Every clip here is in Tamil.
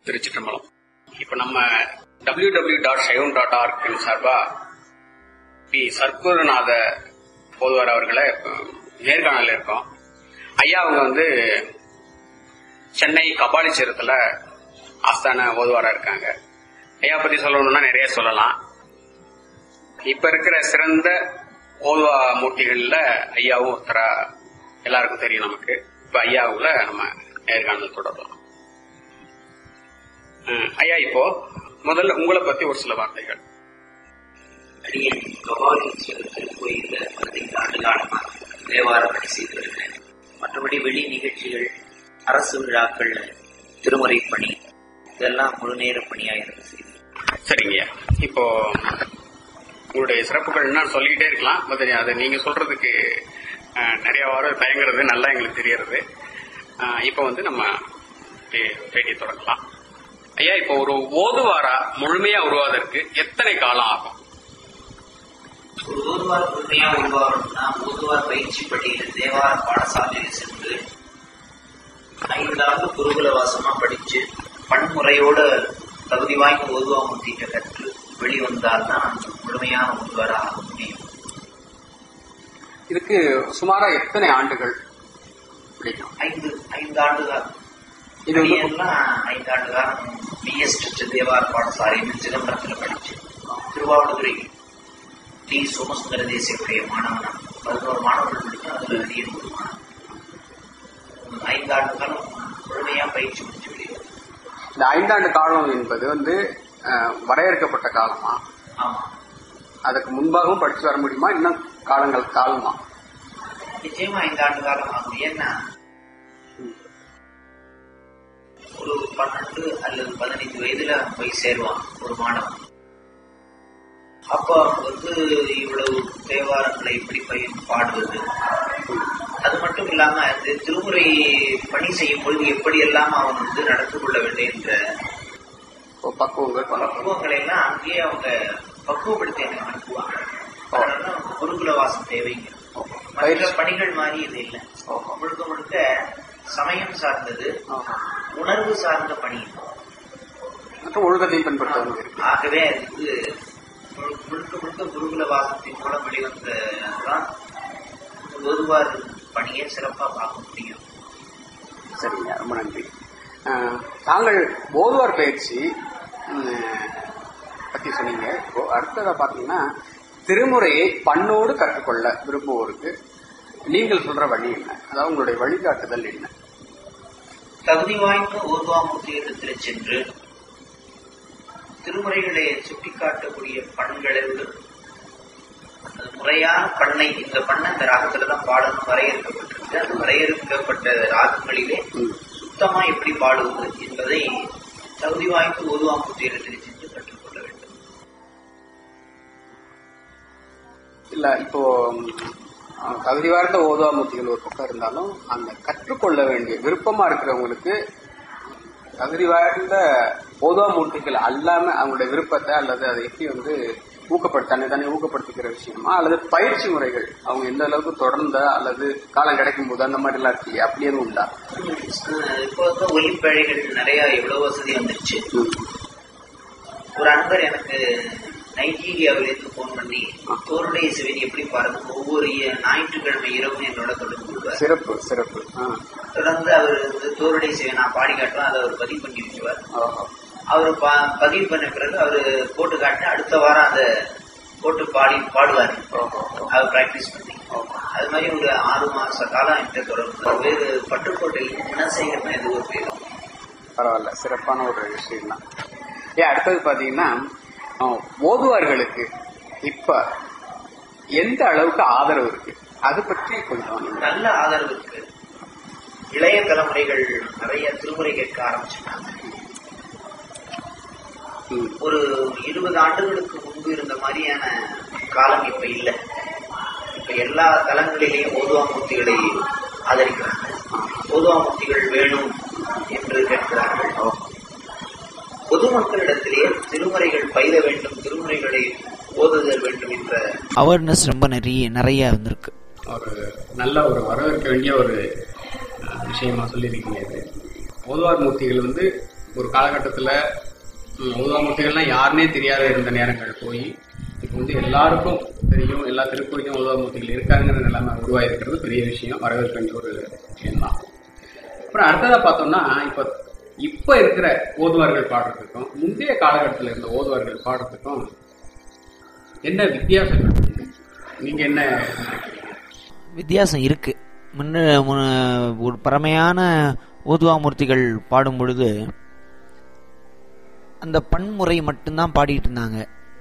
திருச்சிற்றம்பலம் இப்ப நம்ம W W dot Saivam dot ஆர்கின் சார்பா பி சர்க்குருநாத போதுவார் அவர்களை நேர்காணல இருக்கோம் ஐயா அவங்க வந்து சென்னை கபாலிச்சேரத்துல ஆஸ்தான ஓதுவாரா இருக்காங்க ஐயா பத்தி சொல்லணும்னா நிறைய சொல்லலாம் இப்ப இருக்கிற சிறந்த ஓதுவா மூர்த்திகள்ல ஐயாவும் ஒருத்தரா எல்லாருக்கும் தெரியும் நமக்கு இப்ப ஐயாவுல நம்ம நேர்காணல் தொடரலாம் அஹ் ஐயா இப்போ முதல்ல உங்களை பத்தி ஒரு சில வார்த்தைகள் அடியேன் கபாலீஸ்வரர் கோயில்ல பதினைந்து ஆண்டு காலமா தேவார பணி செய்திருக்கிறேன் மற்றபடி வெளி நிகழ்ச்சிகள் அரசு விழாக்கள்ல திருமுறை பணி இதெல்லாம் முழு நேர பணியா இருந்து செய்து சரிங்கய்யா இப்போ உங்களுடைய சிறப்புகள் நான் சொல்லிக்கிட்டே இருக்கலாம் பட் அது நீங்க சொல்றதுக்கு அஹ், நிறைய வாரம் தயங்குறது நல்லா எங்களுக்கு தெரியறது அஹ், இப்போ வந்து நம்ம பே- பேட்டி தொடங்கலாம் ஐயா இப்போ ஒரு ஓதுவாரா முழுமையா உருவாவதற்கு எத்தனை காலம் ஆகும் ஒரு ஓதுவார் முழுமையா உருவாகணும்னா ஓதுவார் பயிற்சி பள்ளியில தேவார பாடசாலையில் சென்று ஐந்தாண்டு குருகுல வாசமா படிச்சு பன்முறையோட தகுதி வாய்ந்த ஓதுவாமூர்த்திட்ட கற்று வெளிவந்தால்தான் முழுமையான ஓதுவார் ஆக முடியும் இதுக்கு சுமாரா எத்தனை ஆண்டுகள் பிடிக்கும் ஐந்து ஐந்து ஆண்டு காலம் இது வந்து எல்லாம் ஐந்தாண்டு காலம் பிஎஸ் தேவார பாடசாலையில் சிதம்பரத்தில் படிச்சு திருவாவூதுரை டி சோமசுந்தர தேசியவுடைய மாணவனா பதினோரு மாணவர்கள் இருக்கு அதுல அடியன் ஒரு மாணவன் ஐந்தாண்டு காலம் முழுமையா பயிற்சி முடிச்சு வெளியே இந்த ஐந்தாண்டு காலம் என்பது வந்து அஹ், வரையறுக்கப்பட்ட காலமா ஆமா அதுக்கு முன்பாகவும் படிச்சு வர முடியுமா இன்னும் காலங்கள் காலமா நிச்சயமா ஐந்தாண்டு காலம் ஆகும் ஏன்னா ஒரு பன்னெண்டு அல்லது பதினைந்து வயதுல போய் சேருவான் ஒரு மாணவன் அப்ப அவங்க வந்து இவ்வளவு தேவாரங்களை எப்படி பயிர் பாடுவது அது மட்டும் இல்லாம இந்த திருமுறை பணி செய்யும் பொழுது எப்படி எல்லாம் அவன் வந்து நடந்து கொள்ள வேண்டும் என்ற இப்போ பக்குவங்கள் பல- பக்குவங்களை எல்லாம் அங்கேயே அவங்க பக்குவப்படுத்தி எனக்கு அனுப்புவாங்க அதனால அவங்க குருகுல வாசம் தேவைங்க மற்ற பயிற்சி பணிகள் மாதிரி இது இல்லை ஓஹோ. முழுக்க முழுக்க சமயம் சார்ந்தது ஆஹா. உணர்வு சார்ந்த பணி மற்றும் ஒழுக்கத்தையும் பின்பற்றுவது இருக்கு ஆகவே அதுக்கு முழு- முழுக்க முழுக்க குருகுல வாசத்தின் மூலம் வெளிவந்ததான் ஒருவார் பணியை சிறப்பா பார்க்க முடியும் சரிங்க ரொம்ப நன்றி அஹ், தாங்கள் ஓதுவார் பயிற்சி உம், பத்தி சொன்னீங்க இப்போ அடுத்ததா பாத்தீங்கன்னா திருமுறையை பண்ணோடு கற்றுக்கொள்ள விரும்புவோருக்கு நீங்கள் சொல்ற வழி என்ன அதாவது உங்களுடைய வழிகாட்டுதல் என்ன தகுதி வாய்ந்த ஊர்வாமூர்த்தியிடத்தில் சென்று திருமுறைகளை சுட்டிக்காட்டக்கூடிய பண்களோடு அது முறையான பண்ணை இந்த பண்ணை இந்த ராகத்துல தான் பாடணும் வரையறுக்கப்பட்டிருக்கு அந்த வரையறுக்கப்பட்ட ராகங்களிலே ம். சுத்தமா எப்படி பாடுவது என்பதை தகுதி வாய்ந்த ஊர்வாமூர்த்தியிடத்தில் சென்று கற்றுக்கொள்ள வேண்டும் இல்ல இப்போ ம், அஹ், தகுதி வாய்ந்த ஓதுவாமூர்த்திகள் ஒரு பக்கம் இருந்தாலும் அந்த கற்றுக்கொள்ள வேண்டிய விருப்பமா இருக்கிறவங்களுக்கு தகுதி வாய்ந்த ஓதுவாமூர்த்திகள் அல்லாம அவங்களுடைய விருப்பத்தை அல்லது அதை எப்படி வந்து ஊக்கப்படுத்த தன்னை தானே ஊக்கப்படுத்திக்கிற விஷயமா அல்லது பயிற்சி முறைகள் அவங்க எந்த அளவுக்கு தொடர்ந்த அல்லது காலம் கிடைக்கும் போது அந்த மாதிரி எல்லாம் இருக்கு அப்படி எதுவும் உண்டா அஹ் இப்போ வந்து ஒலிப்பழைகள் நிறைய எவ்வளவு வசதி வந்துருச்சு ஒரு அன்பர் எனக்கு நைஜீரியாவிலிருந்து போன் பண்ணி தோருடைய சிவன் எப்படி பாருங்க ஒவ்வொரு இ- ஞாயிற்றுக்கிழமை இரவும் என்னோட தொடர்பு கொள்வார் சிறப்பு சிறப்பு ஆ. தொடர்ந்து அவர் வந்து தோருடைய சிவன் நான் பாடி காட்டுவேன் அதை அவர் பதிவு பண்ணி வச்சுவார் ஓஹோ. அவர் ப- பதிவு பண்ண பிறகு அவர் போட்டு காட்டின அடுத்த வாரம் அதை போட்டு பாடி பாடுவார் ஓஹோ. அவர் பிராக்டிஸ் பண்ணி அது மாதிரி ஒரு ஆறு மாச காலம் என்கிட்ட தொடர்பு வேறு பட்டுக்கோட்டையில் குணசேகரன் எதுவும் பேரும் பரவாயில்ல சிறப்பான ஒரு விஷயம் தான் ஏன் அடுத்தது பாத்தீங்கன்னா அஹ், ஓதுவார்களுக்கு இப்ப எந்த அளவுக்கு ஆதரவு இருக்கு அது பற்றி கொஞ்சம் நீங்க நல்ல ஆதரவு இருக்கு இளைய தலைமுறைகள் நிறைய திருமுறை கேட்க ஆரம்பிச்சிட்டாங்க ம், ஒரு இருபது ஆண்டுகளுக்கு முன்பு இருந்த மாதிரியான காலம் இப்ப இல்ல இப்ப எல்லா தளங்களிலேயும் ஓதுவாமூர்த்திகளை ஆதரிக்கிறாங்க ஓதுவாமூர்த்திகள் வேணும் என்று கேட்கிறார்கள் பொதுமக்களிடத்திலே திருமுறைகள் பயில வேண்டும் திருமுறைகளை ஓதுதல் வேண்டும் என்ற அவேர்னஸ் ரொம்ப நிறைய நிறைய வந்திருக்கு ஒரு நல்ல ஒரு வரவேற்க வேண்டிய ஒரு அஹ், விஷயமா சொல்லியிருக்கீங்க இது ஓதுவார் மூர்த்திகள் வந்து ஒரு காலகட்டத்துல ம், உதவமூர்த்திகள்லாம் யாருன்னே தெரியாத இருந்த நேரங்கள் போய் இப்போ வந்து எல்லாருக்கும் தெரியும் எல்லா திருக்கோயிலும் உதவமூர்த்திகள் இருக்காங்கிற நிலைமை உருவாயிருக்கிறது பெரிய விஷயம் வரவேற்க வேண்டிய ஒரு விஷயம் தான் அப்புறம் அடுத்ததா பார்த்தோம்னா இப்போ இப்போ இருக்கிற ஓதுவார்கள் பாடுறதுக்கும் முந்தைய காலகட்டத்தில் இருந்த ஓதுவார்கள் பாடுறதுக்கும் என்ன வித்தியாசங்கள் இருக்கு? நீங்க என்ன நினைக்கிறீங்க? வித்தியாசம் இருக்கு முன்ன மு- ஒரு பரமையான ஊதுவாமூர்த்திகள் பாடும் பொழுது அந்த பன்முறை மட்டும்தான் பாடிட்டு இருந்தாங்க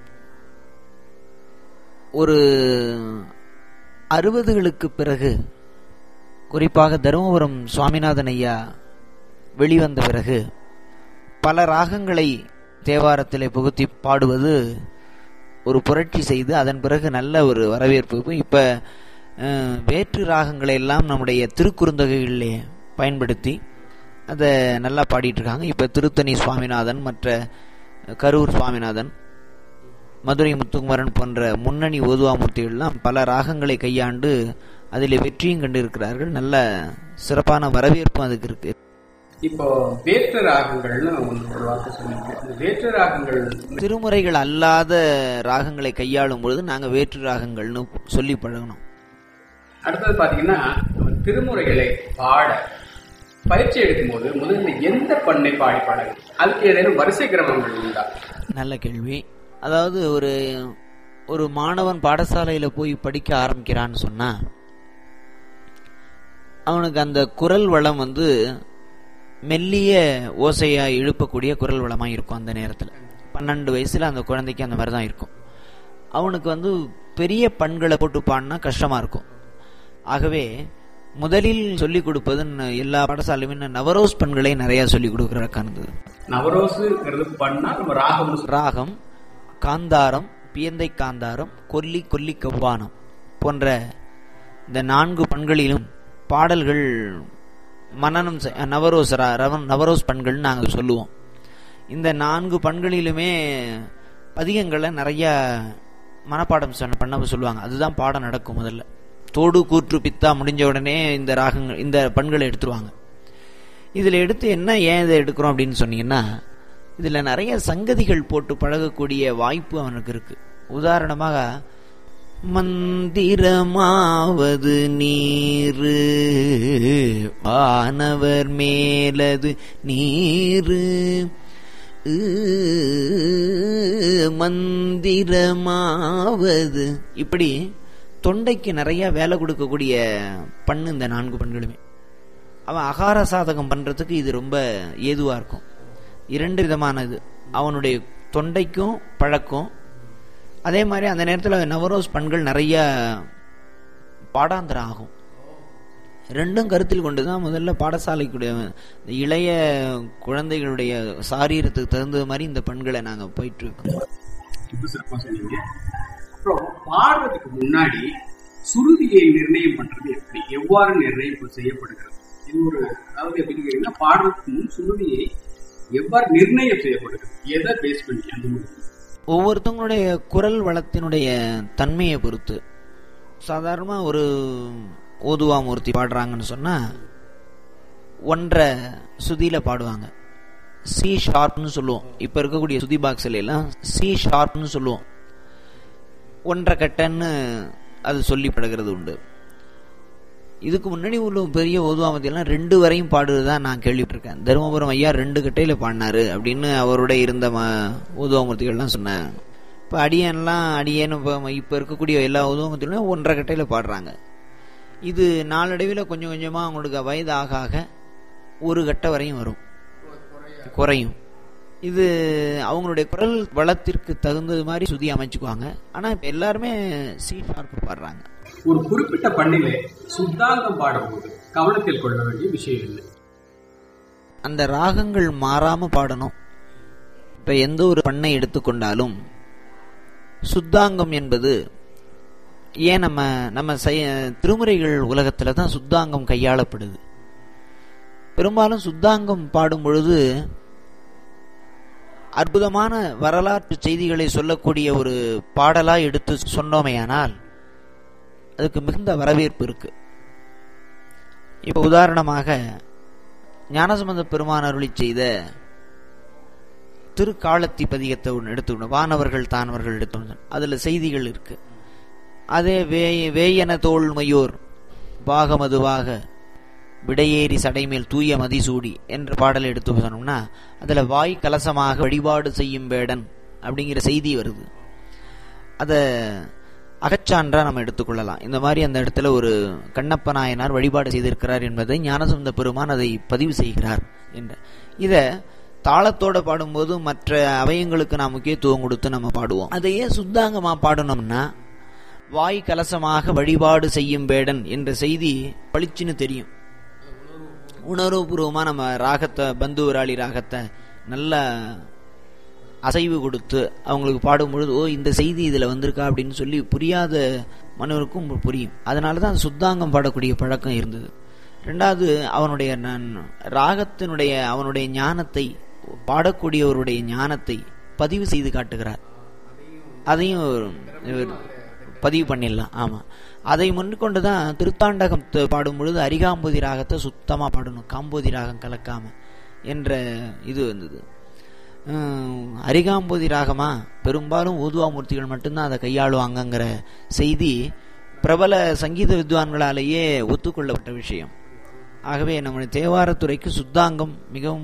ஒரு அறுபதுகளுக்கு பிறகு குறிப்பாக தருமபுரம் சுவாமிநாதன் ஐயா வெளிவந்த பிறகு பல ராகங்களை தேவாரத்திலே புகுத்தி பாடுவது ஒரு புரட்சி செய்து அதன் பிறகு நல்ல ஒரு வரவேற்பு இப்ப அஹ், வேற்று ராகங்களை எல்லாம் நம்முடைய திருக்குறுந்தொகைகளிலே பயன்படுத்தி அதை நல்லா பாடிட்டு இருக்காங்க இப்ப திருத்தணி சுவாமிநாதன் மற்ற கரூர் சுவாமிநாதன் மதுரை முத்துக்குமரன் போன்ற முன்னணி ஓதுவாமூர்த்திகள்லாம் பல ராகங்களை கையாண்டு அதில் வெற்றியும் கண்டிருக்கிறார்கள் நல்ல சிறப்பான வரவேற்பும் அதுக்கு இருக்கு இப்போ வேற்று ராகங்கள்னு ஒன்று ஒரு வார்த்தை சொன்னீங்க இந்த வேற்று ராகங்கள் திருமுறைகள் அல்லாத ராகங்களை கையாளும் பொழுது நாங்க வேற்று ராகங்கள்னு சொல்லி பழகணும் அடுத்தது பாத்தீங்கன்னா நம்ம திருமுறைகளை பாட பயிற்சி எடுக்கும்போது முதல்ல எந்த பண்ணை பாடி பாடணும் அதுக்கு ஏதேனும் வரிசை கிரமங்கள் உண்டா நல்ல கேள்வி அதாவது ஒரு ஒரு மாணவன் பாடசாலையில போய் படிக்க ஆரம்பிக்கிறான்னு சொன்னா அவனுக்கு அந்த குரல் வளம் வந்து மெல்லிய ஓசையா எழுப்பக்கூடிய குரல் வளமா இருக்கும் அந்த நேரத்துல பன்னெண்டு வயசுல அந்த குழந்தைக்கு அந்த மாதிரி தான் இருக்கும் அவனுக்கு வந்து பெரிய பண்களை போட்டு பாடினா கஷ்டமா இருக்கும் ஆகவே முதலில் சொல்லிக் கொடுப்பது ந- எல்லா பாடசாலையுமே நவரோஸ் பண்களை நிறைய சொல்லிக் கொடுக்கறதுக்கானது நவரோசுங்கிறது பண்ணா நம்ம ராகம் ராகம் காந்தாரம் பியந்தை காந்தாரம் கொல்லி கொல்லி கவ்வானம் போன்ற இந்த நான்கு பண்களிலும் பாடல்கள் மனனம் செ- நவரோஸ் ரா- ரவ- நவரோஸ் பண்கள் நாங்கள் சொல்லுவோம் இந்த நான்கு பண்களிலுமே பதிகங்களை நிறைய மனப்பாடம் சொன்ன பண்ண சொல்லுவாங்க அதுதான் பாடம் நடக்கும் முதல்ல தோடு கூற்று பித்தா முடிஞ்ச உடனே இந்த ராகங்கள் இந்த பண்களை எடுத்துருவாங்க இதுல எடுத்து என்ன ஏன் இதை எடுக்கிறோம் அப்படின்னு சொன்னீங்கன்னா இதுல நிறைய சங்கதிகள் போட்டு பழகக்கூடிய வாய்ப்பு அவனுக்கு இருக்கு உதாரணமாக மந்திரமாவது நீரு வானவர் மேலது நீரு உ, மந்திரமாவது இப்படி தொண்டைக்கு நிறைய வேலை கொடுக்கக்கூடிய பண்ணு இந்த நான்கு பெண்களுமே அவன் அகார சாதகம் பண்றதுக்கு இது ரொம்ப ஏதுவா இருக்கும் இரண்டு விதமான இது அவனுடைய தொண்டைக்கும் பழக்கம் அதே மாதிரி அந்த நேரத்தில் நவரோஸ் பண்கள் நிறைய பாடாந்திரம் ஆகும் ரெண்டும் கருத்தில் கொண்டு தான் முதல்ல பாடசாலைக்குடைய இந்த இளைய குழந்தைகளுடைய சாரீரத்துக்கு தகுந்த மாதிரி இந்த பெண்களை நாங்கள் போயிட்டு இருக்கோம் ரொம்ப சிறப்பா சொன்னீங்க அப்புறம் பாடுறதுக்கு முன்னாடி சுருதியை நிர்ணயம் பண்றது எப்படி எவ்வாறு நிர்ணயம் செய்யப்படுகிறது இது ஒரு அதாவது எப்படி கேட்டீங்கன்னா பாடுறதுக்கு முன் சுருதியை எவ்வாறு நிர்ணயம் செய்யப்படுகிறது எதை பேஸ் பண்ணி அந்த மாதிரி ஒவ்வொருத்தவங்களுடைய குரல் வளத்தினுடைய தன்மையை பொறுத்து சாதாரணமா ஒரு ஓதுவாமூர்த்தி பாடுறாங்கன்னு சொன்னா ஒன்றரை சுதியில பாடுவாங்க சி ஷார்ப்னு சொல்லுவோம் இப்ப இருக்கக்கூடிய சுதி பாக்ஸ்ல எல்லாம் சி ஷார்ப்னு சொல்லுவோம் ஒன்றரை கட்டன்னு அது சொல்லி பழகிறது உண்டு இதுக்கு முன்னாடி உள்ள பெரிய ஓதுவாமத்தியெல்லாம் ரெண்டு வரையும் பாடுறதுதான் நான் கேள்விப்பட்டிருக்கேன் தருமபுரம் ஐயா ரெண்டு கட்டையில பாடினாரு அப்படின்னு அவரோட இருந்த ம ஓதுவாமூர்த்திகள்லாம் சொன்னேன் இப்போ அடியன்லாம் அடியேன்னு இப்போ இப்போ இருக்கக்கூடிய எல்லா ஓதுவாமூர்த்திகளும் ஒன்றரை கட்டையில பாடுறாங்க இது நாளடைவில் கொஞ்சம் கொஞ்சமாக அவங்களுக்கு வயது ஆக ஆக ஒரு கட்டை வரையும் வரும் குறையும் இது அவங்களுடைய குரல் வளத்திற்கு தகுந்தது மாதிரி சுதி அமைச்சுக்குவாங்க ஆனால் இப்போ எல்லாருமே சி ஷார்ப் பாடுறாங்க ஒரு குறிப்பிட்ட பண்ணிலே சுத்தாங்கம் பாடும்போது கவனத்தில் கொள்ள வேண்டிய விஷயம் என்ன அந்த ராகங்கள் மாறாம பாடணும் இப்ப எந்த ஒரு பண்ணை எடுத்துக்கொண்டாலும் சுத்தாங்கம் என்பது ஏன் நம்ம நம்ம செய- திருமுறைகள் உலகத்துல தான் சுத்தாங்கம் கையாளப்படுது பெரும்பாலும் சுத்தாங்கம் பாடும் பொழுது அற்புதமான வரலாற்று செய்திகளை சொல்லக்கூடிய ஒரு பாடலா எடுத்து சொன்னோமேயானால் அதுக்கு மிகுந்த வரவேற்பு இருக்கு இப்ப உதாரணமாக ஞானசம்பந்த பெருமான் அருளி செய்த திருக்காலத்தி பதிகத்தை ஒன்று எடுத்துக்கணும் வானவர்கள் தானவர்கள் எடுத்துக்கணும் அதுல செய்திகள் இருக்கு அதே வே வேயன தோல் மயூர் பாகமதுவாக விடையேறி சடைமேல் தூய மதிசூடி என்ற பாடலை எடுத்து சொன்னோம்னா அதுல வாய் கலசமாக வழிபாடு செய்யும் வேடன் அப்படிங்கிற செய்தி வருது அத அகச்சான்றா நம்ம எடுத்துக்கொள்ளலாம் இந்த மாதிரி அந்த இடத்துல ஒரு கண்ணப்ப நாயனார் வழிபாடு செய்திருக்கிறார் என்பதை ஞானசந்த பெருமான் அதை பதிவு செய்கிறார் என்ற இத தாளத்தோட பாடும்போது மற்ற அவயங்களுக்கு நாம் முக்கியத்துவம் கொடுத்து நம்ம பாடுவோம் அதையே சுத்தாங்கமா பாடணும்னா வாய் கலசமாக வழிபாடு செய்யும் வேடன் என்ற செய்தி பளிச்சுன்னு தெரியும் உணர்வுபூர்வமா நம்ம ராகத்தை பந்துவராளி ராகத்தை நல்ல அசைவு கொடுத்து அவங்களுக்கு பாடும் பொழுது ஓ இந்த செய்தி இதுல வந்திருக்கா அப்படின்னு சொல்லி புரியாத மனவருக்கும் புரியும் அதனால தான் சுத்தாங்கம் பாடக்கூடிய பழக்கம் இருந்தது ரெண்டாவது அவனுடைய நான் ராகத்தினுடைய அவனுடைய ஞானத்தை பாடக்கூடியவருடைய ஞானத்தை பதிவு செய்து காட்டுகிறார் அதையும் இவர் பதிவு பண்ணிடலாம் ஆமா அதை முன்கொண்டு தான் திருத்தாண்டகம் த- பாடும் பொழுது அரிகாம்போதி ராகத்தை சுத்தமா பாடணும் காம்போதி ராகம் கலக்காம என்ற இது வந்தது ஹம், அரிகாம்போதி ராகமா பெரும்பாலும் ஊதுவாமூர்த்திகள் மட்டும்தான் அதை கையாளுவாங்கங்கிற செய்தி பிரபல சங்கீத வித்வான்களாலேயே ஒத்துக்கொள்ளப்பட்ட விஷயம் ஆகவே நம்முடைய தேவாரத்துறைக்கு சுத்தாங்கம் மிகவும்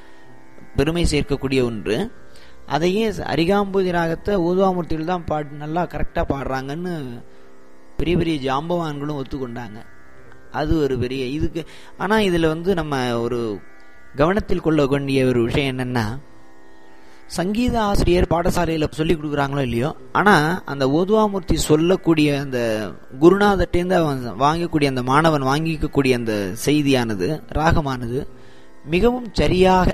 பெருமை சேர்க்கக்கூடிய ஒன்று அதையே அரிகாம்பூதி ராகத்தை ஊதுவாமூர்த்திகள் தான் பாடு நல்லா கரெக்டாக பாடுறாங்கன்னு பெரிய பெரிய ஜாம்பவான்களும் ஒத்துக்கொண்டாங்க அது ஒரு பெரிய இதுக்கு ஆனால் இதில் வந்து நம்ம ஒரு கவனத்தில் கொள்ள வேண்டிய ஒரு விஷயம் என்னன்னா சங்கீத ஆசிரியர் பாடசாலையில சொல்லி கொடுக்குறாங்களோ இல்லையோ ஆனா அந்த ஓதுவாமூர்த்தி சொல்லக்கூடிய அந்த குருநாதர்ட்டேருந்து அவன் வாங்கக்கூடிய அந்த மாணவன் வாங்கிக்கக்கூடிய அந்த செய்தியானது ராகமானது மிகவும் சரியாக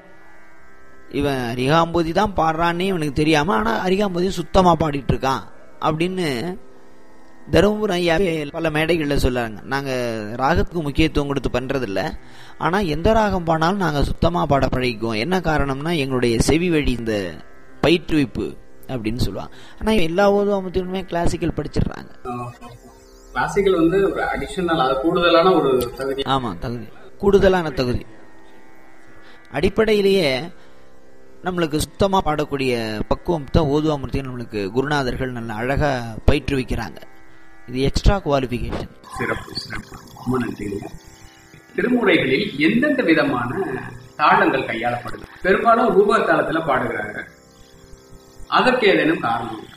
இவன் அரிகாம்போதி தான் பாடுறான்னே இவனுக்கு தெரியாம ஆனா அரிகாம்போதி சுத்தமா பாடிட்டு இருக்கான் அப்படின்னு தருமபுரம் ஐயாவே பல மேடைகளில் சொல்றாங்க நாங்க ராகத்துக்கு முக்கியத்துவம் கொடுத்து பண்றதில்ல ஆனா எந்த ராகம் பாடினாலும் நாங்க சுத்தமா பாட பழகிக்குவோம் என்ன காரணம்னா எங்களுடைய செவி வழி இந்த பயிற்றுவிப்பு அப்படின்னு சொல்லுவாங்க ஆனா எல்லா ஓதுவாமத்திலுமே கிளாசிக்கல் படிச்சிடுறாங்க கிளாசிக்கல் வந்து ஒரு அடிஷனல் அது கூடுதலான ஒரு தகுதி ஆமா தகுதி கூடுதலான தகுதி அடிப்படையிலேயே நம்மளுக்கு சுத்தமா பாடக்கூடிய பக்குவம் தான் ஓதுவாமூர்த்தி நம்மளுக்கு குருநாதர்கள் நல்ல அழகா பயிற்றுவிக்கிறாங்க இது எக்ஸ்ட்ரா குவாலிஃபிகேஷன் சிறப்பு சிறப்பு ரொம்ப நன்றிங்க திருமுறைகளில் எந்தெந்த விதமான தாளங்கள் கையாளப்படுது பெரும்பாலும் ரூப தாளத்துல பாடுகிறாங்க அதற்கு ஏதேனும் காரணம் உண்டா?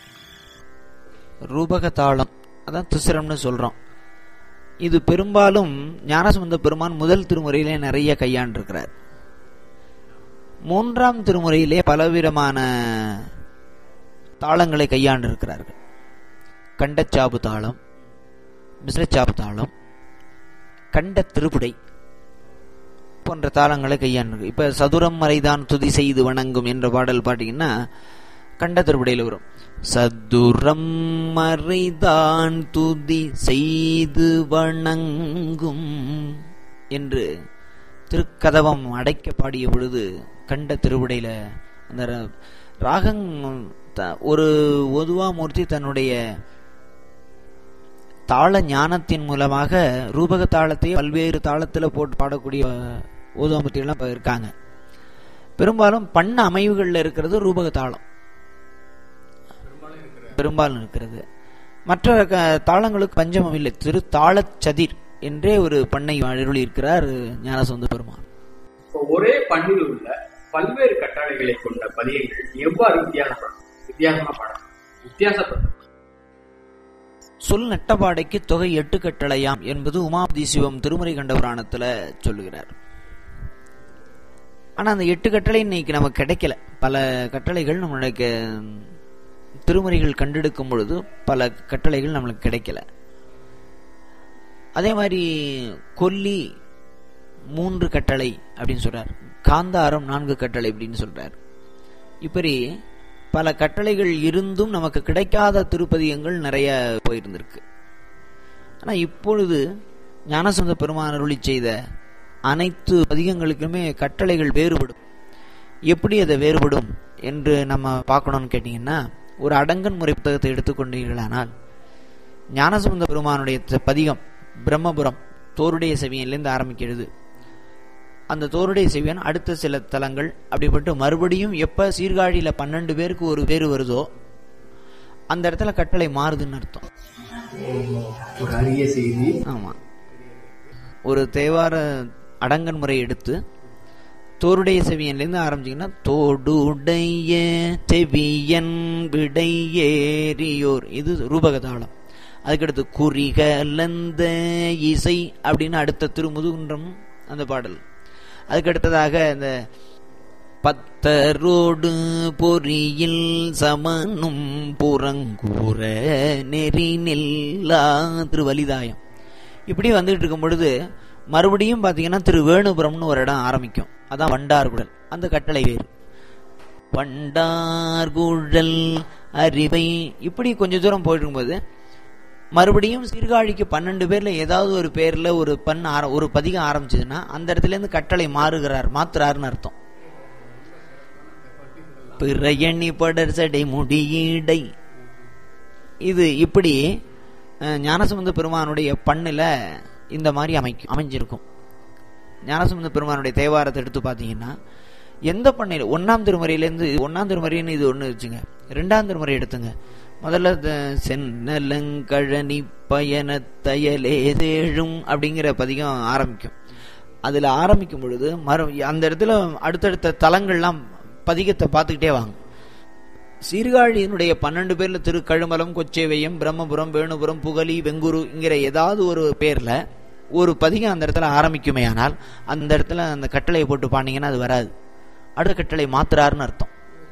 ரூபக தாளம் அதான் திசிரம்னு சொல்றோம் இது பெரும்பாலும் ஞானசம்பந்த பெருமான் முதல் திருமுறையிலே நிறைய கையாண்டிருக்கிறார் மூன்றாம் திருமுறையிலே பலவிதமான தாளங்களை கையாண்டிருக்கிறார்கள் கண்டச்சாபு தாளம் மிஸ்ரச்சாபு தாளம் கண்ட திருப்புடை போன்ற தாளங்களை கையாண்டு இப்ப சதுரம் மறைதான் துதி செய்து வணங்கும் என்ற பாடல் பாத்தீங்கன்னா கண்ட திருப்புடையில வரும் சதுரம் மறைதான் துதி செய்து வணங்கும் என்று திருக்கதவம் அடைக்க பாடிய பொழுது கண்ட திருவுடையில அந்த ர- ராகங் த- ஒரு ஒதுவாமூர்த்தி தன்னுடைய தாள ஞானத்தின் மூலமாக ரூபக தாளத்தையே பல்வேறு தாளத்துல போட்டு பாடக்கூடிய ஓதுவாமூர்த்திகள்லாம் இப்ப இருக்காங்க பெரும்பாலும் பண்ண அமைவுகள்ல இருக்கிறது ரூபக தாளம் பெரும்பாலும் இருக்கிறது மற்ற க- தாளங்களுக்கு பஞ்சமம் இல்லை திரு தாளச் சதிர் என்றே ஒரு பண்ணை அருளி இருக்கிறார் ஞானசந்த பெருமான் இப்போ ஒரே பண்ணில் உள்ள பல்வேறு கட்டளைகளை கொண்ட பதியங்கள் எவ்வாறு வித்தியாசப்படும் வித்தியாசமா பாடலாம் வித்தியாசப்படும் சொல் நட்டபாடைக்கு தொகை எட்டு கட்டளையாம் என்பது உமாபதி சிவம் திருமுறை கண்ட புராணத்துல சொல்லுகிறார் ஆனா அந்த எட்டு கட்டளை இன்னைக்கு நமக்கு கிடைக்கல பல கட்டளைகள் நம்மளுடைய க- திருமுறைகள் கண்டெடுக்கும் பொழுது பல கட்டளைகள் நம்மளுக்கு கிடைக்கல அதே மாதிரி கொல்லி மூன்று கட்டளை அப்படின்னு சொல்றார் காந்தாரம் நான்கு கட்டளை அப்படின்னு சொல்றார் இப்படி பல கட்டளைகள் இருந்தும் நமக்கு கிடைக்காத திருப்பதிகங்கள் நிறைய போயிருந்திருக்கு ஆனா இப்பொழுது ஞானசந்த பெருமான் அருளி செய்த அனைத்து பதிகங்களுக்குமே கட்டளைகள் வேறுபடும் எப்படி அது வேறுபடும் என்று நம்ம பார்க்கணும்னு கேட்டீங்கன்னா ஒரு அடங்கன் முறை புத்தகத்தை எடுத்துக்கொண்டீர்களானால் ஞானசம்பந்த பெருமானுடைய த- பதிகம் பிரம்மபுரம் தோருடைய செவியிலிருந்து ஆரம்பிக்கிறது அந்த தோருடைய செவியன் அடுத்த சில தலங்கள் அப்படிப்பட்டு மறுபடியும் எப்ப சீர்காழியில பன்னெண்டு பேருக்கு ஒரு பேர் வருதோ அந்த இடத்துல கட்டளை மாறுதுன்னு அர்த்தம் ஒரு அரிய செய்தி ஆமா ஒரு தேவார அடங்கன் முறை எடுத்து தோருடைய செவியன்லேருந்து ஆரம்பிச்சிங்கன்னா தோடுடைய செவியன் விடை ஏறியோர் இது ரூபகதாளம் அதுக்கடுத்து குறிகலந்த இசை அப்படின்னு அடுத்த திருமுதுகுன்றம் அந்த பாடல் அதுக்கடுத்ததாக இந்த பத்தரோடு பொறியில் சமனும் புறங்கூற நெறி நில்லா திருவலிதாயம் இப்படி வந்துட்டு இருக்கும் பொழுது மறுபடியும் பாத்தீங்கன்னா திரு வேணுபுரம்னு ஒரு இடம் ஆரம்பிக்கும் அதான் வண்டார்குடல் அந்த கட்டளை வேறு வண்டார்குழல் அறிவை இப்படி கொஞ்ச தூரம் போயிட்டு இருக்கும்போது மறுபடியும் சீர்காழிக்கு பன்னெண்டு பேர்ல ஏதாவது ஒரு பேர்ல ஒரு பண் ஆர ஒரு பதிகம் ஆரம்பிச்சதுன்னா அந்த இடத்துல இருந்து கட்டளை மாறுகிறார் மாத்துறாருன்னு அர்த்தம் பிறையணி படர் சடை முடியீடை இது இப்படி அஹ், ஞானசம்பந்த பெருமானுடைய பண்ணுல இந்த மாதிரி அமைக்கும் அமைஞ்சிருக்கும் ஞானசம்பந்த பெருமானுடைய தேவாரத்தை எடுத்து பார்த்தீங்கன்னா எந்த பண்ணையில் ஒன்னாம் திருமுறையிலேருந்து ஒன்னாம் திருமுறைன்னு இது ஒன்று வச்சுங்க ரெண்டாம் திருமுறை எடுத்துங்க முதல்ல த- சென்னலங்கழனி பயணத்தயலே தேழும் அப்படிங்கிற பதிகம் ஆரம்பிக்கும் அதில் ஆரம்பிக்கும் பொழுது மறு அந்த இடத்துல அடுத்தடுத்த தலங்கள்லாம் பதிகத்தை பார்த்துக்கிட்டே வாங்க சீர்காழியினுடைய பன்னெண்டு பேர்ல திரு கழுமலம் கொச்சேவையம் பிரம்மபுரம் வேணுபுரம் புகலி வெங்குரு இங்கிற ஏதாவது ஒரு பேர்ல ஒரு பதிகம் அந்த இடத்துல ஆரம்பிக்குமே ஆனால் அந்த இடத்துல அந்த கட்டளையை போட்டு பாண்டிங்கன்னா அது வராது அடுத்த கட்டளை மாத்துறாருன்னு அர்த்தம்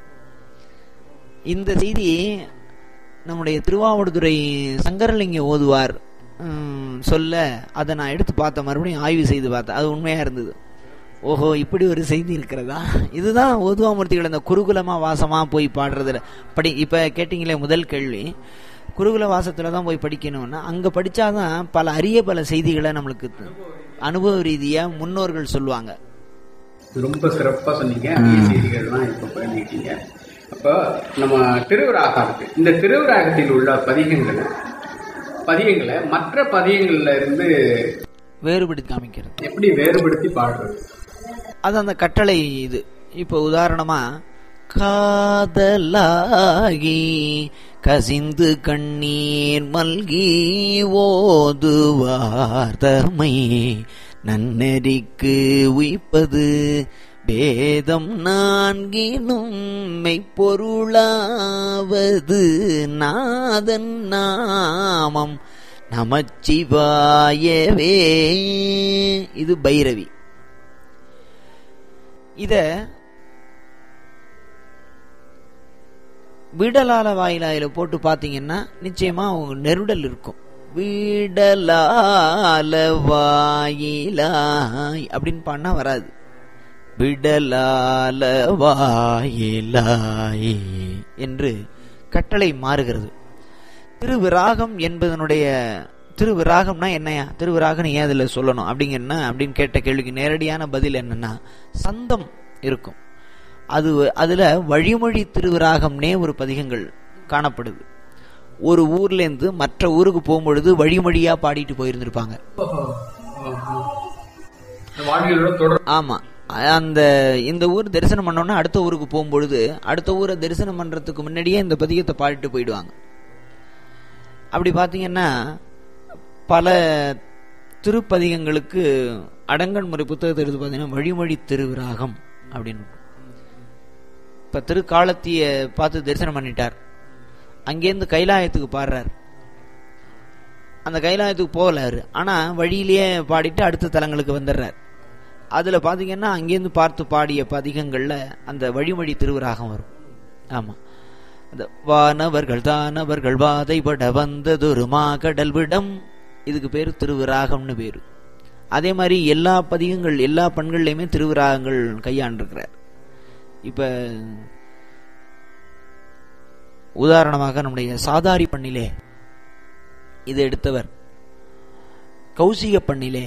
இந்த செய்தி நம்முடைய திருவாவடுதுறை சங்கரலிங்க ஓதுவார் ம், சொல்ல அதை நான் எடுத்து பார்த்தேன் மறுபடியும் ஆய்வு செய்து பார்த்தேன் அது உண்மையா இருந்தது ஓஹோ இப்படி ஒரு செய்தி இருக்கிறதா இதுதான் ஓதுவாமூர்த்திகள் இந்த குருகுலமா வாசமா போய் பாடுறதுல படி இப்ப கேட்டீங்களே முதல் கேள்வி குருகுல வாசத்துல தான் போய் படிக்கணும்னா அங்க படிச்சாதான் பல அரிய பல செய்திகளை நம்மளுக்கு அனுபவ ரீதியா முன்னோர்கள் சொல்லுவாங்க ரொம்ப சிறப்பா சொன்னீங்க அரிய செய்திகள்லாம் இப்ப பண்ணிட்டீங்க அப்போ நம்ம திருவிராகம் இருக்கு இந்த திருவிராகத்தில் உள்ள பதிகங்கள் பதியங்களை மற்ற பதியங்கள்ல இருந்து வேறுபடுத்தி காமிக்கிறது எப்படி வேறுபடுத்தி பாடுறது அது அந்த கட்டளை இது இப்போ உதாரணமா காதலாகி கசிந்து கண்ணீர் மல்கி ஓதுவார்தமை நன்னெறிக்கு உய்ப்பது வேதம் நான்கினும் மெய்ப்பொருளாவது நாதன் நாமம் நமச்சிவாயவே இது பைரவி இத வீடலால வாயிலாயில போட்டு பாத்தீங்கன்னா நிச்சயமா அவங்க நெருடல் இருக்கும் வீடலால வாயிலாய் அப்படின்னு பாடினா வராது விடலால வாயிலாய் என்று கட்டளை மாறுகிறது திருவிராகம் என்பதனுடைய திருவிராகம்னா என்னையா திருவிராகம் ஏன் அதில் சொல்லணும் அப்படிங்கன்னா அப்படின்னு கேட்ட கேள்விக்கு நேரடியான பதில் என்னன்னா சந்தம் இருக்கும் அது அதுல வழிமொழி திருவிராகம்னே ஒரு பதிகங்கள் காணப்படுது ஒரு ஊர்ல இருந்து மற்ற ஊருக்கு போகும்பொழுது வழிமொழியா பாடிட்டு போயிருந்திருப்பாங்க வாழ்வியலோட தொடர் ஆமா அந்த இந்த ஊர் தரிசனம் பண்ணோம்னா அடுத்த ஊருக்கு போகும்பொழுது அடுத்த ஊரை தரிசனம் பண்றதுக்கு முன்னாடியே இந்த பதிகத்தை பாடிட்டு போயிடுவாங்க அப்படி பாத்தீங்கன்னா பல திருப்பதிகங்களுக்கு அடங்கன் முறை புத்தகத்தை எடுத்து பார்த்தீங்கன்னா வழிமொழி திருவிராகம் அப்படின்னு இருக்கும். இப்ப திருக்காலத்திய பார்த்து தரிசனம் பண்ணிட்டார் அங்கேருந்து கைலாயத்துக்கு பாடுறார் அந்த கைலாயத்துக்கு போகலாரு ஆனா வழியிலேயே பாடிட்டு அடுத்த தலங்களுக்கு வந்துடுறார் அதுல பாத்தீங்கன்னா அங்கேருந்து பார்த்து பாடிய பதிகங்கள்ல அந்த வழிமொழி திருவிராகம் வரும் ஆமா அந்த வானவர்கள் தானவர்கள் வாதைபட வந்ததொரு மாகடல் விடம் இதுக்கு பேரு திருவிராகம்னு பேரு அதே மாதிரி எல்லா பதிகங்கள் எல்லா பண்கள்லயுமே திருவிராகங்கள் கையாண்டிருக்கிறார் இப்ப உதாரணமாக நம்முடைய சாதாரி பண்ணிலே இதை எடுத்தவர் கௌசிக பண்ணிலே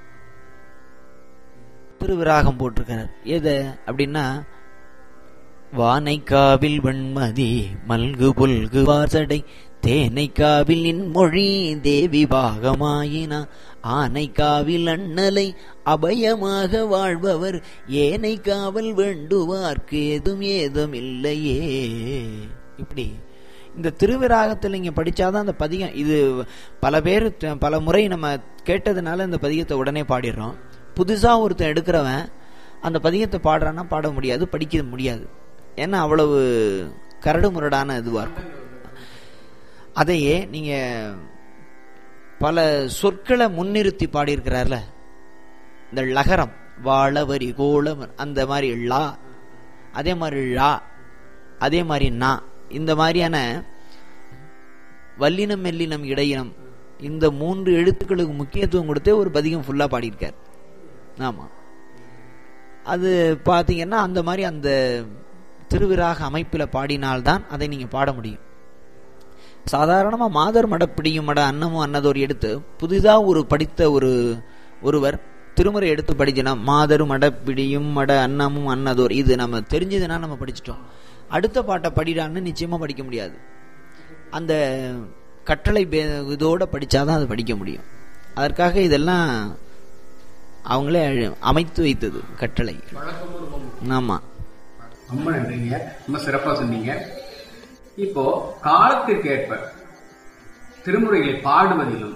திருவிராகம் போட்டிருக்கிறார் எது அப்படின்னா வானைக்காவில் வெண்மதி மல்கு புல்கு வாசடை தேனைக்காவில் நின் மொழி தேவி பாகமாயினா ஆனைக்காவில் அண்ணலை அபயமாக வாழ்பவர் ஏனை காவல் வேண்டுவார்க்கு ஏதும் ஏதும் இல்லையே இப்படி இந்த திருவிராகத்தில் நீங்க படிச்சாதான் அந்த பதிகம் இது பல பேர் த- பல முறை நம்ம கேட்டதுனால இந்த பதிகத்தை உடனே பாடிடுறோம் புதுசா ஒருத்தன் எடுக்கிறவன் அந்த பதிகத்தை பாடுறான்னா பாட முடியாது படிக்க முடியாது ஏன்னா அவ்வளவு கரடு முரடான இதுவா இருக்கும் அதையே நீங்க பல சொற்களை முன்னிறுத்தி பாடியிருக்கிறார்ல இந்த லகரம் வாழவரி கோலம் அந்த மாதிரி லா அதே மாதிரி ழா அதே மாதிரி நா இந்த மாதிரியான வல்லினம் மெல்லினம் இடையினம் இந்த மூன்று எழுத்துக்களுக்கு முக்கியத்துவம் கொடுத்தே ஒரு பதிகம் ஃபுல்லா பாடியிருக்கார் ஆமா அது பாத்தீங்கன்னா அந்த மாதிரி அந்த திருவிராக அமைப்புல பாடினால்தான் அதை நீங்க பாட முடியும் சாதாரணமா மாதர் மடப்பிடியும் மட அன்னமும் அன்னதோர் எடுத்து புதிதா ஒரு படித்த ஒரு ஒருவர் திருமுறை எடுத்து படிச்சனா மாதர் மடப்பிடியும் மட அன்னமும் அன்னதோர் இது நம்ம தெரிஞ்சதுன்னா நம்ம படிச்சிட்டோம் அடுத்த பாட்டை படிடான்னு நிச்சயமா படிக்க முடியாது அந்த கட்டளை பே- இதோட படிச்சாதான் அது படிக்க முடியும் அதற்காக இதெல்லாம் அவங்களே அமைத்து வைத்தது கட்டளை ஆமா ரொம்ப நன்றிங்க ரொம்ப சிறப்பா சொன்னீங்க இப்போ காலத்திற்கு ஏற்ப திருமுறைகளை பாடுவதிலும்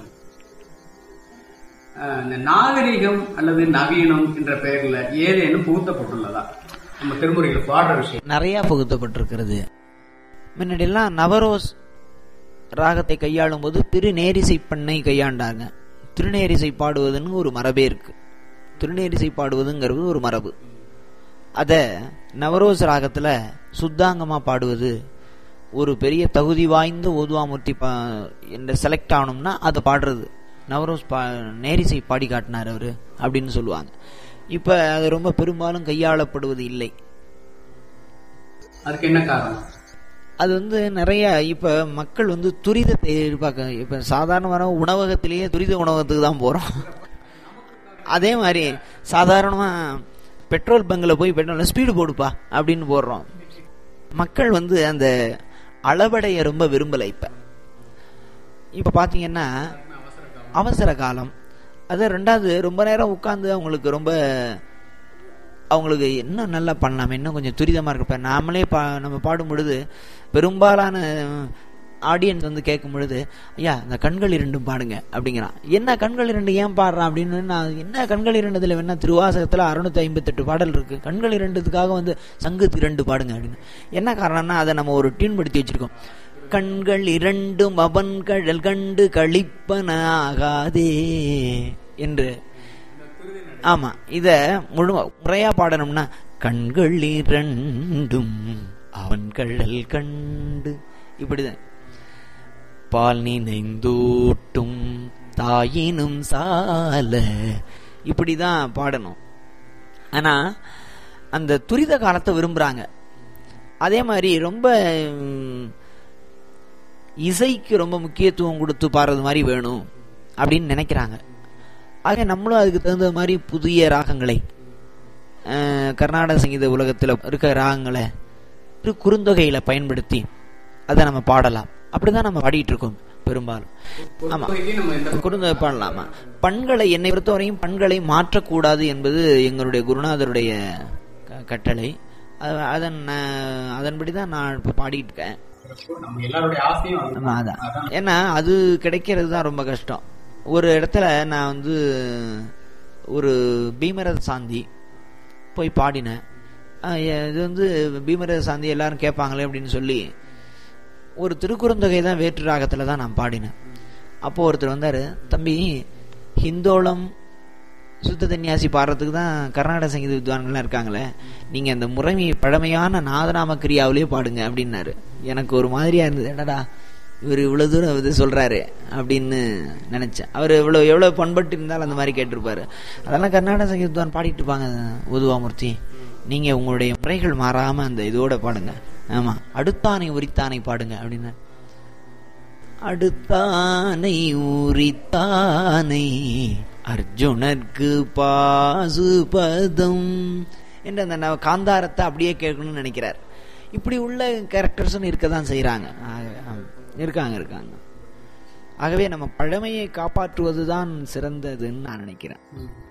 அஹ், இந்த நாகரிகம் அல்லது நவீனம் என்ற பெயர்ல ஏதேனும் புகுத்தப்பட்டுள்ளதா நம்ம திருமுறைகளை பாடுற விஷயம் நிறைய புகுத்தப்பட்டிருக்கிறது முன்னாடியெல்லாம் நவரோஸ் ராகத்தை கையாளும் போது திருநேரிசை பண்ணை கையாண்டாங்க திருநேரிசை பாடுவதுன்னு ஒரு மரபே இருக்கு திருநேரிசை பாடுவதுங்கிறது ஒரு மரபு அத நவரோஸ் ராகத்துல சுத்தாங்கமா பாடுவது ஒரு பெரிய தகுதி வாய்ந்த ஓதுவாமூர்த்தி பா என்ற செலக்ட் ஆகணும்னா அதை பாடுறது நவரோஸ் பா நேரிசை பாடி காட்டினார் அவரு அப்படின்னு சொல்லுவாங்க இப்ப அது ரொம்ப பெரும்பாலும் கையாளப்படுவது இல்லை அதுக்கு என்ன காரணம் அது வந்து நிறைய இப்ப மக்கள் வந்து துரிதத்தை எதிர்பார்க்க இப்ப சாதாரணமான உணவகத்திலேயே துரித உணவகத்துக்கு தான் போறோம் அதே மாதிரி சாதாரணமா பெட்ரோல் பங்க்ல போய் பெட்ரோல் ஸ்பீடு போடுப்பா அப்படின்னு போடுறோம் மக்கள் வந்து அந்த அளவடைய ரொம்ப விரும்பல இப்ப இப்ப பாத்தீங்கன்னா அவசர காலம் அது ரெண்டாவது ரொம்ப நேரம் உட்கார்ந்து அவங்களுக்கு ரொம்ப அவங்களுக்கு இன்னும் நல்லா பண்ணலாம் இன்னும் கொஞ்சம் துரிதமா இருக்கு இப்ப நாமளே பா நம்ம பாடும் பொழுது பெரும்பாலான ஆடியன்ஸ் வந்து கேட்கும் பொழுது ஐயா இந்த கண்கள் இரண்டும் பாடுங்க அப்படிங்கிறான் என்ன கண்கள் இரண்டு ஏன் பாடுறான் அப்படின்னு நான் என்ன கண்கள் இரண்டுல வேணா திருவாசகத்துல அறுநூத்தி ஐம்பத்தெட்டு பாடல் இருக்கு கண்கள் இரண்டுக்காக வந்து சங்கு இரண்டு பாடுங்க அப்படின்னு என்ன காரணம்னா அதை நம்ம ஒரு டியூன் படுத்தி வச்சிருக்கோம் கண்கள் இரண்டும் அவன் கழல் கண்டு கழிப்பனாகாதே என்று ஆமா இத முழு முறையா பாடணும்னா கண்கள் இரண்டும் அவன் கழல் கண்டு இப்படிதான் பால் நினைந்தூட்டும் தாயினும் சால இப்படிதான் பாடணும் ஆனா அந்த துரித காலத்தை விரும்புறாங்க அதே மாதிரி ரொம்ப ம், இசைக்கு ரொம்ப முக்கியத்துவம் கொடுத்து பாடுறது மாதிரி வேணும் அப்படின்னு நினைக்கிறாங்க ஆக நம்மளும் அதுக்கு தகுந்த மாதிரி புதிய ராகங்களை அஹ், கர்நாடக சங்கீத உலகத்தில் இருக்க ராகங்களை திரு குறுந்தொகையில பயன்படுத்தி அதை நம்ம பாடலாம் அப்படிதான் நம்ம பாடிட்டு இருக்கோம் பெரும்பாலும் ஆமா நம்ம இந்த குறுந்தொகை பாடலாமா பண்களை என்னை பொறுத்தவரையும் பண்களை மாற்றக்கூடாது என்பது எங்களுடைய குருநாதருடைய க- கட்டளை அது- அதன் அஹ், அதன்படிதான் நான் இப்ப பாடிட்டு இருக்கேன் நம்ம எல்லாருடைய ஆசையும் அது. ஆமா, அதான் ஏன்னா அது கிடைக்கிறது தான் ரொம்ப கஷ்டம் ஒரு இடத்துல நான் வந்து ஒரு பீமரத சாந்தி போய் பாடினேன் ஆஹ் எ- இது வந்து பீமரத சாந்தி எல்லாரும் கேட்பாங்களே அப்படின்னு சொல்லி ஒரு திருக்குறுந்தொகை தான் வேற்று ராகத்துல தான் நான் பாடினேன் அப்போ ஒருத்தர் வந்தாரு தம்பி ஹிந்தோளம் சுத்த தன்யாசி பாடுறதுக்கு தான் கர்நாடக சங்கீத வித்வான்கள்லாம் இருக்காங்களே நீங்க அந்த முறைமை பழமையான நாதநாம கிரியாவிலேயே பாடுங்க அப்படின்னாரு எனக்கு ஒரு மாதிரியா இருந்தது என்னடா இவர் இவ்வளவு தூரம் இது சொல்றாரு அப்படின்னு நினைச்சேன் அவர் இவ்வளவு எவ்வளவு பண்பட்டு இருந்தாலும் அந்த மாதிரி கேட்டிருப்பாரு அதெல்லாம் கர்நாடக சங்கீத வித்வான் பாடிட்டு இருப்பாங்க உதுவாமூர்த்தி நீங்க உங்களுடைய முறைகள் மாறாம அந்த இதோட பாடுங்க ஆமா அடுத்தானை உரித்தானை பாடுங்க அப்படின்னு அடுத்தானை உரித்தானை அர்ஜுனர்க்கு பாசுபதம் என்று அந்த நவ- காந்தாரத்தை அப்படியே கேட்கணும்னு நினைக்கிறார் இப்படி உள்ள கேரக்டர்ஸ் இருக்க தான் செய்யறாங்க இருக்காங்க இருக்காங்க ஆகவே நம்ம பழமையை காப்பாற்றுவதுதான் சிறந்ததுன்னு நான் நினைக்கிறேன் ம்.